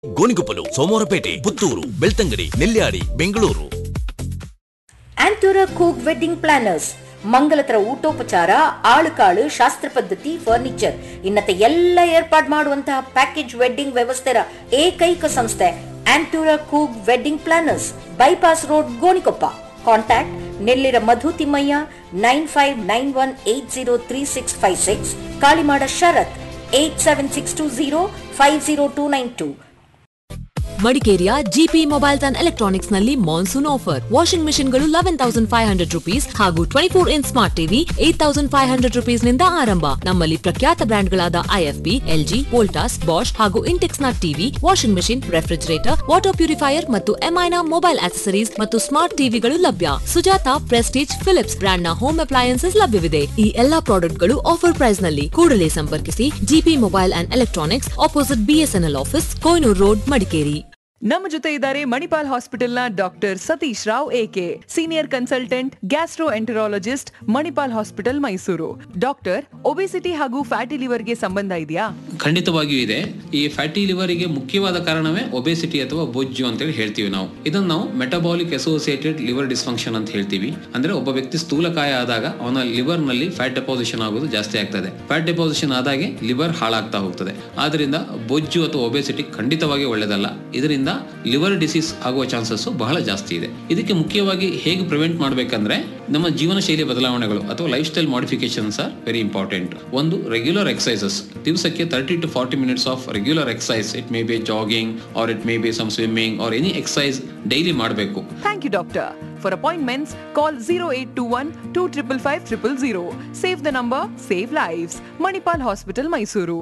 ಗೋಣಿಗೊಪ್ಪಲು ಸೋಮವಾರಪೇಟೆ ಪುತ್ತೂರು ಬೆಳ್ತಂಗಡಿ ನೆಲ್ಯಾಡಿ ಬೆಂಗಳೂರು ಆಂಟೂರ ಕೂಗ್ wedding planners ಮಂಗಲತರ ಊಟೋಪಚಾರ ಆಳುಕಾಳು ಶಾಸ್ತ್ರ ಪದ್ಧತಿ ಫರ್ನಿಚರ್ ಇನ್ನತೆ ಎಲ್ಲ ಏರ್ಪಾಡು ಮಾಡುವಂತಹ ಪ್ಯಾಕೇಜ್ ವೆಡ್ಡಿಂಗ್ ವ್ಯವಸ್ಥೆಯ ಏಕೈಕ ಸಂಸ್ಥೆ ಆಂಟೂರ ಕೂಗ್ wedding planners bypass road Gonikoppa contact Nellira Madhu Thimmaiah nine five nine one eight zero three six five six Kalimada Sharath eight seven six two zero five zero two nine two ಮಡಿಕೇರಿಯ ಜಿಪಿ ಮೊಬೈಲ್ಸ್ ಅಂಡ್ ಎಲೆಕ್ಟ್ರಾನಿಕ್ಸ್ ನಲ್ಲಿ monsoon offer washing ಮೆಷಿನ್ಗಳು eleven thousand five hundred rupees ಹಾಗೂ twenty four in smart TV eight thousand five hundred rupees ನಿಂದ ಆರಂಭ ನಮ್ಮಲ್ಲಿ ಪ್ರಖ್ಯಾತ ಬ್ರ್ಯಾಂಡ್ಗಳಾದ I F B LG Voltas Bosch ಹಾಗೂ ಇಂಟೆಕ್ಸ್ ನ TV washing machine refrigerator water purifier ಮತ್ತು ಎಂಐನ ಮೊಬೈಲ್ ಆಕ್ಸೆಸರೀಸ್ ಮತ್ತು ಸ್ಮಾರ್ಟ್ ಟಿವಿಗಳು ಲಭ್ಯ ಸುಜಾತ ಪ್ರೆಸ್ಟೀಜ್ ಫಿಲಿಪ್ಸ್ ಬ್ರ್ಯಾಂಡ್ ನ ಹೋಮ್ ಅಪ್ಲಯನ್ಸಸ್ ಲಭ್ಯವಿದೆ ಈ ಎಲ್ಲಾ ಪ್ರಾಡಕ್ಟ್ಗಳು ಆಫರ್ ಪ್ರೈಸ್ ನಲ್ಲಿ ಕೂಡಲೇ ಸಂಪರ್ಕಿಸಿ G P mobile and electronics opposite B S N L office Koynur road Madikeri ನಮ್ಮ ಜೊತೆ ಇದ್ದಾರೆ ಮಣಿಪಾಲ್ ಹಾಸ್ಪಿಟಲ್ನ doctor Satish Rao A K senior consultant gastroenterologist Manipal hospital Mysuru doctor obesity ಹಾಗೂ ಫ್ಯಾಟಿ ಲಿವರ್ಗೆ ಸಂಬಂಧ ಇದೆಯಾ ಖಂಡಿತವಾಗಿಯೂ ಇದೆ ಈ ಫ್ಯಾಟಿ ಲಿವರಿಗೆ ಮುಖ್ಯವಾದ ಕಾರಣವೇ ಒಬೆಸಿಟಿ ಅಥವಾ ಬೊಜ್ಜು ಅಂತೇಳಿ ಹೇಳ್ತೀವಿ ನಾವು ಇದನ್ನು ನಾವು ಮೆಟಬಾಲಿಕ್ ಅಸೋಸಿಯೇಟೆಡ್ ಲಿವರ್ ಡಿಸ್ಫಂಕ್ಷನ್ ಅಂತ ಹೇಳ್ತೀವಿ ಅಂದ್ರೆ ಒಬ್ಬ ವ್ಯಕ್ತಿ ಸ್ಥೂಲಕಾಯ ಆದಾಗ ಅವನ ಲಿವರ್ ನಲ್ಲಿ ಫ್ಯಾಟ್ ಡೆಪಾಸಿಷನ್ ಆಗೋದು ಜಾಸ್ತಿ ಆಗ್ತದೆ ಫ್ಯಾಟ್ ಡೆಪಾಸಿಷನ್ ಆದಾಗೆ ಲಿವರ್ ಹಾಳಾಗ್ತಾ ಹೋಗ್ತದೆ ಆದ್ರಿಂದ ಬೊಜ್ಜು ಅಥವಾ ಒಬೆಸಿಟಿ ಖಂಡಿತವಾಗಿ ಒಳ್ಳೆಯದಲ್ಲ ಇದರಿಂದ ಲಿವರ್ ಡಿಸೀಸ್ ಆಗುವ ಚಾನ್ಸಸ್ ಬಹಳ ಜಾಸ್ತಿ ಇದೆ ಇದಕ್ಕೆ ಮುಖ್ಯವಾಗಿ ಹೇಗೆ ಪ್ರಿವೆಂಟ್ ಮಾಡಬೇಕಂದ್ರೆ ನಮ್ಮ ಜೀವನ ಶೈಲಿ ಬದಲಾವಣೆಗಳು ಅಥವಾ life style modifications are very important ಒಂದು ರೆಗ್ಯುಲರ್ ಎಕ್ಸಸೈಸಸ್ ದಿವಸಕ್ಕೆ thirty to forty minutes of regular exercise it may be jogging or it may be some swimming or any exercise daily ಮಾಡಬೇಕು thank you doctor for appointments call zero eight two one two triple five triple zero save the number save lives Manipal hospital Mysuru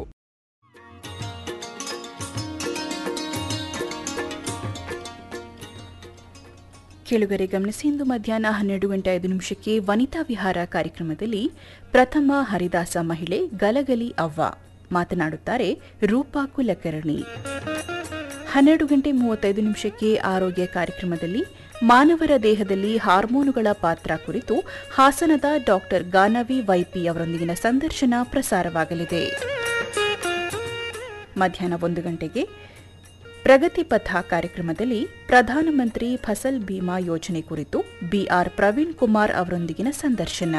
ಕೇಳುಗರೆ ಗಮನಿಸಿ ಇಂದು ಮಧ್ಯಾಹ್ನ ಹನ್ನೆರಡು ಗಂಟೆ ಐದು ನಿಮಿಷಕ್ಕೆ ವನಿತಾ ವಿಹಾರ ಕಾರ್ಯಕ್ರಮದಲ್ಲಿ ಪ್ರಥಮ ಹರಿದಾಸ ಮಹಿಳೆ ಗಲಗಲಿ ಅವ್ವ ಮಾತನಾಡುತ್ತಾರೆ ರೂಪಾ ಕುಲಕರ್ಣಿ ಹನ್ನೆರಡು ಗಂಟೆ ಮೂವತ್ತೈದು ನಿಮಿಷಕ್ಕೆ ಆರೋಗ್ಯ ಕಾರ್ಯಕ್ರಮದಲ್ಲಿ ಮಾನವರ ದೇಹದಲ್ಲಿ ಹಾರ್ಮೋನುಗಳ ಪಾತ್ರ ಕುರಿತು ಹಾಸನದ ಡಾಕ್ಟರ್ ಗಾನವಿ ವೈಪಿ ಅವರೊಂದಿಗಿನ ಸಂದರ್ಶನ ಪ್ರಸಾರವಾಗಲಿದೆ ಮಧ್ಯಾಹ್ನ ಒಂದು ಗಂಟೆಗೆ ಪ್ರಗತಿ ಪಥ ಕಾರ್ಯಕ್ರಮದಲ್ಲಿ ಪ್ರಧಾನಮಂತ್ರಿ ಫಸಲ್ ಬಿಮಾ ಯೋಜನೆ ಕುರಿತು ಬಿಆರ್ ಪ್ರವೀಣ್ ಕುಮಾರ್ ಅವರೊಂದಿಗಿನ ಸಂದರ್ಶನ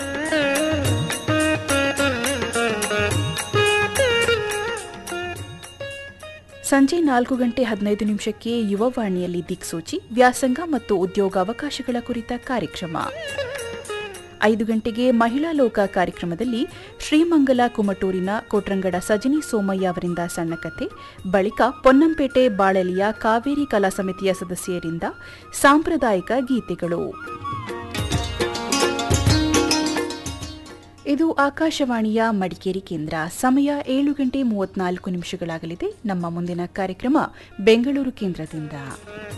ಸಂಜೆ ನಾಲ್ಕು ಗಂಟೆ ಹದಿನೈದು ನಿಮಿಷಕ್ಕೆ ಯುವವಾಣಿಯಲ್ಲಿ ದಿಕ್ಸೂಚಿ ವ್ಯಾಸಂಗ ಮತ್ತು ಉದ್ಯೋಗಾವಕಾಶಗಳ ಕುರಿತ ಕಾರ್ಯಕ್ರಮ ಐದು ಗಂಟೆಗೆ ಮಹಿಳಾ ಲೋಕ ಕಾರ್ಯಕ್ರಮದಲ್ಲಿ ಶ್ರೀಮಂಗಲ ಕುಮಟೂರಿನ ಕೋಟ್ರಂಗಡ ಸಜನಿ ಸೋಮಯ್ಯ ಅವರಿಂದ ಸಣ್ಣ ಕತೆ ಬಳಿಕ ಪೊನ್ನಂಪೇಟೆ ಬಾಳಲಿಯ ಕಾವೇರಿ ಕಲಾ ಸಮಿತಿಯ ಸದಸ್ಯರಿಂದ ಸಾಂಪ್ರದಾಯಿಕ ಗೀತೆಗಳು ಇದು ಆಕಾಶವಾಣಿಯ ಮಡಿಕೇರಿ ಕೇಂದ್ರ ಸಮಯ ಏಳು ಗಂಟೆ ಮೂವತ್ನಾಲ್ಕು ನಿಮಿಷಗಳಾಗಲಿದೆ ನಮ್ಮ ಮುಂದಿನ ಕಾರ್ಯಕ್ರಮ ಬೆಂಗಳೂರು ಕೇಂದ್ರದಿಂದ